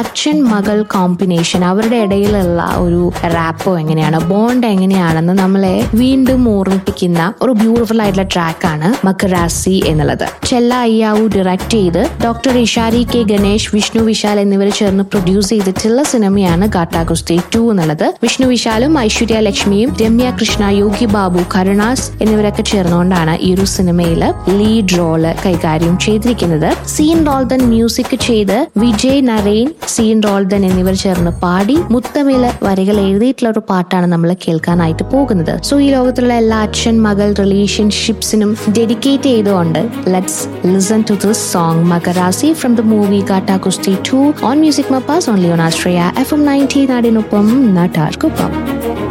അച്ഛൻ മകൾ കോമ്പിനേഷൻ അവരുടെ ഇടയിലുള്ള ഒരു റാപ്പോ എങ്ങനെയാണ് ബോണ്ട് എങ്ങനെയാണെന്ന് നമ്മളെ വീണ്ടും ഓർമ്മിപ്പിക്കുന്ന ഒരു ബ്യൂട്ടിഫുൾ ആയിട്ടുള്ള ട്രാക്കാണ് മക്കറാസി എന്നുള്ളത് ചെല്ല അയ്യാവു ഡയറക്ട് ചെയ്ത് ഡോക്ടർ ഇഷാരി കെ ഗണേഷ് വിഷ്ണു വിശാൽ എന്നിവർ ചേർന്ന് പ്രൊഡ്യൂസ് ചെയ്തിട്ടുള്ള സിനിമയാണ് ഗാട്ടാഗുസ്തി ടു എന്നുള്ളത് വിഷ്ണു വിശാലും ഐശ്വര്യ ലക്ഷ്മിയും രമ്യ കൃഷ്ണ യോഗി ബാബു കരുണാസ് എന്നിവരൊക്കെ ചേർന്നുകൊണ്ടാണ് ഈ ഒരു സിനിമയിൽ ലീഡ് റോള് കൈകാര്യം ചെയ്തിരിക്കുന്നത് സീൻ റോൾദൻ മ്യൂസിക് ചെയ്ത് വിജയ് നരേൻ സീൻ റോൾദൻ എന്നിവർ ചേർന്ന് പാടി മുത്തമില് വരികൾ എഴുതിയിട്ടുള്ള ഒരു പാട്ടാണ് നമ്മൾ കേൾക്കാനായിട്ട് പോകുന്നത് സോ ഈ ലോകത്തുള്ള എല്ലാ അച്ഛൻ മകൾ റിലേഷൻഷിപ്സിനും ഡെഡിക്കേറ്റ് ചെയ്തുകൊണ്ട് let's listen to this song Makarasi from the movie Gatta Kusthi two on music മപ്പാസ് only on Asraya F M ninety നാടിനൊപ്പം നാട്ടാർക്കൊപ്പം